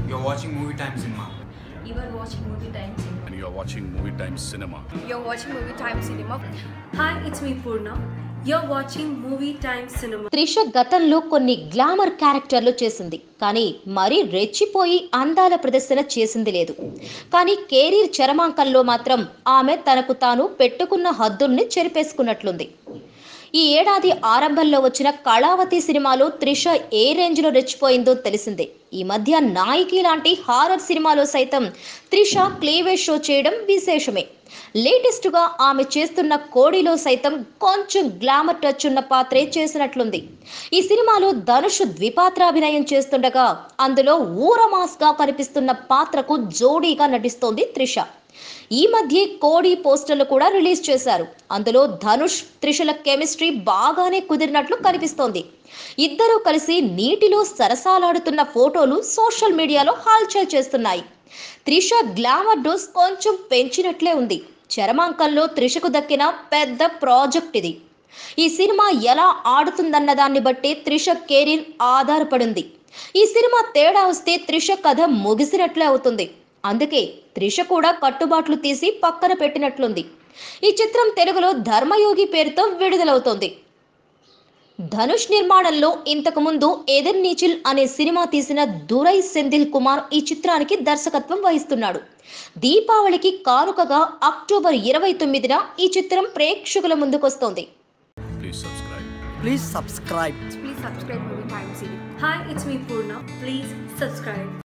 You're watching Movie Time Cinema. You are watching Movie Time Cinema. and you're watching Movie Time Cinema. You're watching Movie Time Cinema. Hi, it's me Purna. You're watching Movie Time Cinema. Trisha గతంలో కొన్ని glamour క్యారెక్టర్లు చేసింది కానీ మరీ రెచ్చిపోయి అందాల ప్రదర్శన చేసింది లేదు కానీ కెరీర్ చరమాంకంలో మాత్రం ఆమె తనకు తాను పెట్టుకున్న హద్దుల్ని చెరిపేసుకున్నట్లుంది ఈ ఏడాది ఆరంభంలో వచ్చిన కళావతి సినిమాలో త్రిష ఏ రేంజ్లో రెచ్చిపోయిందో తెలిసిందే ఈ మధ్య నాయికి లాంటి హారర్ సినిమాలో సైతం త్రిష క్లీవేజ్ షో చేయడం విశేషమే లేటెస్ట్గా ఆమె చేస్తున్న కోడిలో సైతం కొంచెం గ్లామర్ టచ్ ఉన్న పాత్రే చేసినట్లుంది ఈ సినిమాలో ధనుష్ ద్విపాత్రాభినయం చేస్తుండగా అందులో ఊరమాస్గా కనిపిస్తున్న పాత్రకు జోడీగా నటిస్తోంది త్రిష ఈ మధ్య కోడి పోస్టర్లు కూడా రిలీజ్ చేశారు అందులో ధనుష్ త్రిషల కెమిస్ట్రీ బాగానే కుదిరినట్లు కనిపిస్తోంది ఇద్దరూ కలిసి నీటిలో సరసాలాడుతున్న ఫోటోలు సోషల్ మీడియాలో హల్చల్ చేస్తున్నాయి త్రిష గ్లామర్ డోస్ కొంచెం పెంచినట్లే ఉంది చరమాంకంలో త్రిషకు దక్కిన పెద్ద ప్రాజెక్ట్ ఇది ఈ సినిమా ఎలా ఆడుతుందన్న దాన్ని బట్టి త్రిష కెరీర్ ఆధారపడింది ఈ సినిమా తేడా వస్తే త్రిష కథ ముగిసినట్లే అవుతుంది అందుకే త్రిష కూడా కట్టుబాట్లు తీసి పక్కన పెట్టినట్లుంది ఈ చిత్రం తెలుగులో ధర్మయోగి పేరుతో విడుదలవుతోంది ధనుష్ నిర్మాణంలో ఇంతకు ముందు ఎదర్ నీచిల్ అనే సినిమా తీసిన దురై సెందిల్ కుమార్ ఈ చిత్రానికి దర్శకత్వం వహిస్తున్నాడు దీపావళికి కానుకగా అక్టోబర్ ఇరవై తొమ్మిదిన ఈ చిత్రం ప్రేక్షకుల ముందుకొస్తోంది Please subscribe. Please subscribe. Please subscribe Movie Time Cinema. Hi, it's me Purna. Please subscribe.